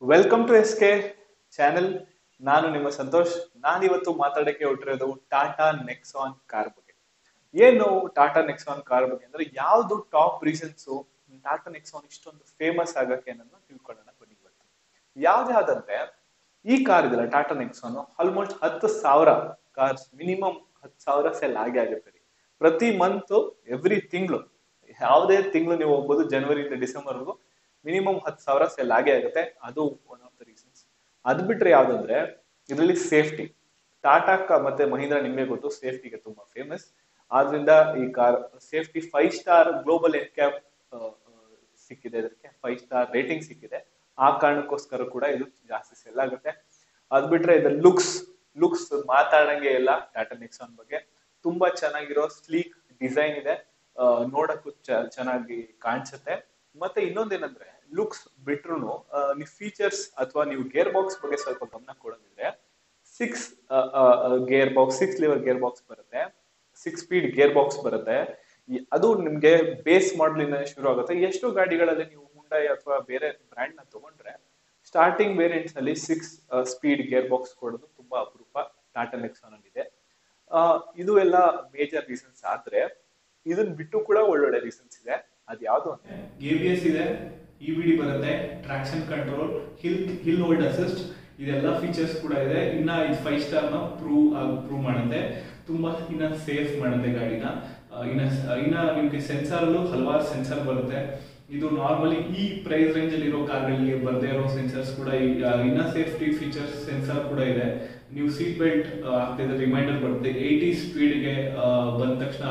welcome to S K channel ನಾನು ನಿಮ್ಮ ಸಂತೋಷ್ ನಾನಿವತ್ತು ಮಾತಾಡಕ್ಕೆ ಹೊರಟಿರೋದು ಟಾಟಾ ನೆಕ್ಸಾನ್ ಕಾರ್ ಬಗ್ಗೆ ಏನು ಟಾಟಾ ನೆಕ್ಸಾನ್ ಕಾರ್ ಬಗ್ಗೆ ಅಂದ್ರೆ ಯಾವ್ದು ಟಾಪ್ ರೀಸನ್ಸ್ ಟಾಟಾ ನೆಕ್ಸಾನ್ ಇಷ್ಟೊಂದು ಫೇಮಸ್ ಆಗಕ್ಕೆ ಅನ್ನೋದನ್ನ ತಿಳ್ಕೊಳ್ಳೋಣ ಬನ್ನಿ ಇವತ್ತು ಯಾವ್ದು ಯಾವ್ದಂದ್ರೆ ಈ ಕಾರ್ ಇದೆಲ್ಲ ಟಾಟಾ ನೆಕ್ಸಾನ್ ಆಲ್ಮೋಸ್ಟ್ ಹತ್ತು ಸಾವಿರ ಕಾರ್ಸ್ ಮಿನಿಮಮ್ ಹತ್ತು ಸಾವಿರ ಸೆಲ್ ಆಗೇ ಆಗುತ್ತೆ ರೀ ಪ್ರತಿ ಮಂತ್ ಎವ್ರಿ ತಿಂಗಳು ಯಾವುದೇ ತಿಂಗಳು ನೀವು ಹೋಗ್ಬೋದು ಜನವರಿಯಿಂದ ಡಿಸೆಂಬರ್ವರೆಗೂ ಮಿನಿಮಮ್ ಹತ್ತು ಸಾವಿರ ಸೆಲ್ ಆಗೇ ಆಗುತ್ತೆ ಅದು ಒನ್ ಆಫ್ ದ ರೀಸನ್ಸ್ ಅದ್ ಬಿಟ್ರೆ ಯಾವ್ದಂದ್ರೆ ಇದರಲ್ಲಿ ಸೇಫ್ಟಿ ಟಾಟಾ ಕ- ಮತ್ತೆ ಮಹೀಂದ್ರ ನಿಮ್ಗೆ ಗೊತ್ತು ಸೇಫ್ಟಿಗೆ ತುಂಬಾ ಫೇಮಸ್ ಆದ್ರಿಂದ ಈ car safety five star global NCAP ಸಿಕ್ಕಿದೆ ಇದಕ್ಕೆ ಫೈವ್ ಸ್ಟಾರ್ ರೇಟಿಂಗ್ ಸಿಕ್ಕಿದೆ ಆ ಕಾರಣಕ್ಕೋಸ್ಕರ ಕೂಡ ಇದು ಜಾಸ್ತಿ ಸೆಲ್ ಆಗುತ್ತೆ ಅದ್ ಬಿಟ್ರೆ ಇದು ಲುಕ್ಸ್ ಲುಕ್ಸ್ ಮಾತಾಡಂಗೆ ಇಲ್ಲ ಟಾಟಾ ನೆಕ್ಸಾನ್ ಬಗ್ಗೆ ತುಂಬಾ ಚೆನ್ನಾಗಿರೋ ಸ್ಲೀಕ್ ಡಿಸೈನ್ ಇದೆ ಆ, ನೋಡಕ್ಕೂ ಚ- ಚೆನ್ನಾಗಿ ಕಾಣಿಸುತ್ತೆ ಮತ್ತೆ ಇನ್ನೊಂದೇನಂದ್ರೆ ಲುಕ್ಸ್ ಬಿಟ್ರು ನೀವು ಫೀಚರ್ಸ್ ಅಥವಾ ನೀವು ಗೇರ್ ಬಾಕ್ಸ್ ಬಗ್ಗೆ ಸ್ವಲ್ಪ ಗಮನ ಕೊಡೋದಿದ್ರೆ six gear box six lever gear box ಬರುತ್ತೆ ಸಿಕ್ಸ್ ಸ್ಪೀಡ್ ಗೇರ್ ಬಾಕ್ಸ್ ಬರುತ್ತೆ ಈ- ಅದು ನಿಮ್ಗೆ ಬೇಸ್ ಮಾಡಲ್ ಇಂದ ಶುರು ಆಗುತ್ತೆ ಎಷ್ಟು ಗಾಡಿಗಳಲ್ಲಿ ನೀವು ಹುಂಡೈ ಅಥವಾ ಬೇರೆ ಬ್ರ್ಯಾಂಡ್ ನ ತಗೊಂಡ್ರೆ ಸ್ಟಾರ್ಟಿಂಗ್ ವೇರಿಯಂಟ್ಸ್ ಅಲ್ಲಿ ಸಿಕ್ಸ್ ಸ್ಪೀಡ್ ಗೇರ್ ಬಾಕ್ಸ್ ಕೊಡೋದು ತುಂಬಾ ಅಪರೂಪ ಟಾಟಾ ನೆಕ್ಸಾನ್ ಅಲ್ಲಿ ಇದೆ ಆ, ಇದು ಎಲ್ಲ ಮೇಜರ್ ರೀಸನ್ಸ್ ಆದ್ರೆ ಇದನ್ ಬಿಟ್ಟು ಕೂಡ ಒಳ್ಳೊಳ್ಳೆ ರೀಸನ್ಸ್ ಇದೆ ಅದ್ ಯಾವ್ದು ಅಂದ್ರೆ ಎ ಬಿ ಎಸ್ ಇದೆ ಇ ಬಿ ಡಿ ಬರುತ್ತೆ traction control hill hill hold assist ಇದೆಲ್ಲ ಫೀಚರ್ಸ್ ಕೂಡ ಇದೆ ಇನ್ನ ಇದು ಫೈವ್ ಸ್ಟಾರ್ ನ ಪ್ರೂವ್ ಪ್ರೂವ್ ಮಾಡುತ್ತೆ ತುಂಬಾ ಇನ್ನ ಸೇಫ್ ಮಾಡುತ್ತೆ ಗಾಡಿನ ಆ, ಇನ್ನ ಇನ್ನ ನಿಮ್ಗೆ ಸೆನ್ಸಾರ್ ಅಲ್ಲೂ ಹಲವಾರು ಸೆನ್ಸರ್ ಬರುತ್ತೆ ಇದು ನಾರ್ಮಲಿ ಈ ಪ್ರೈಸ್ ರೇಂಜ್ ಅಲ್ಲಿ ಇರೋ ಕಾರ್ಗಳಿಗೆ ಬರದೇ ಇರೋ ಸೆನ್ಸರ್ಸ್ ಕೂಡ ಈ- ಆ, ಇನ್ನ ಸೇಫ್ಟಿ ಫೀಚರ್ಸ್ ಸೆನ್ಸರ್ ಕೂಡ ಇದೆ ನೀವು ಸೀಟ್ ಬೆಲ್ಟ್ ಆಗ್ತಿದ್ರೆ ರಿಮೈಂಡರ್ ಬರುತ್ತೆ ಏಯ್ಟಿ ಸ್ಪೀಡ್ಗೆ ಬಂದ ತಕ್ಷಣ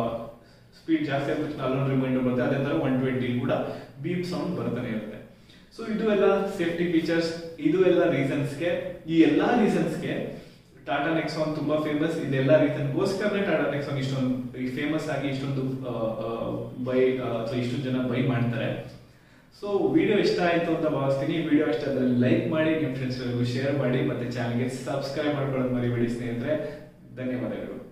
ಸ್ಪೀಡ್ ಜಾಸ್ತಿ ಆದ ತಕ್ಷಣ ಅಲ್ಲೊಂದು ರಿಮೈಂಡರ್ ಬರುತ್ತೆ ಅದೇ ತರ ಒನ್ ಟ್ವೆಂಟಿ ಕೂಡ ಬೀಪ್ ಸೌಂಡ್ ಬರ್ತಾನೆ ಇರುತ್ತೆ ಸೊ ಇದು ಎಲ್ಲ ಸೇಫ್ಟಿ ಫೀಚರ್ಸ್ ಇದು ಎಲ್ಲ ರೀಸನ್ಸ್ಗೆ ಈ ಎಲ್ಲಾ ರೀಸನ್ಸ್ಗೆ ಟಾಟಾ ನೆಕ್ಸಾನ್ ತುಂಬಾ ಫೇಮಸ್ ಇದೆಲ್ಲ ರೀಸನ್ಗೋಸ್ಕರನೇ ಟಾಟಾ ನೆಕ್ಸಾನ್ ಇಷ್ಟೊಂದು ಫೇಮಸ್ ಆಗಿ ಇಷ್ಟೊಂದು ಬೈ ಅಥವಾ ಇಷ್ಟೊಂದು ಜನ ಬೈ ಮಾಡ್ತಾರೆ ಸೊ ವಿಡಿಯೋ ಇಷ್ಟ ಆಯ್ತು ಅಂತ ಭಾವಿಸ್ತೀನಿ ವಿಡಿಯೋ ಇಷ್ಟ ಆದ್ರೆ ಲೈಕ್ ಮಾಡಿ ನಿಮ್ಮ ಫ್ರೆಂಡ್ಸ್ ಶೇರ್ ಮಾಡಿ ಮತ್ತೆ ಚಾನಲ್ಗೆ ಸಬ್ಸ್ಕ್ರೈಬ್ ಮಾಡ್ಕೊಳ್ಳೋದು ಮರಿಬೇಡಿ ಸ್ನೇಹಿತರೆ ಧನ್ಯವಾದಗಳು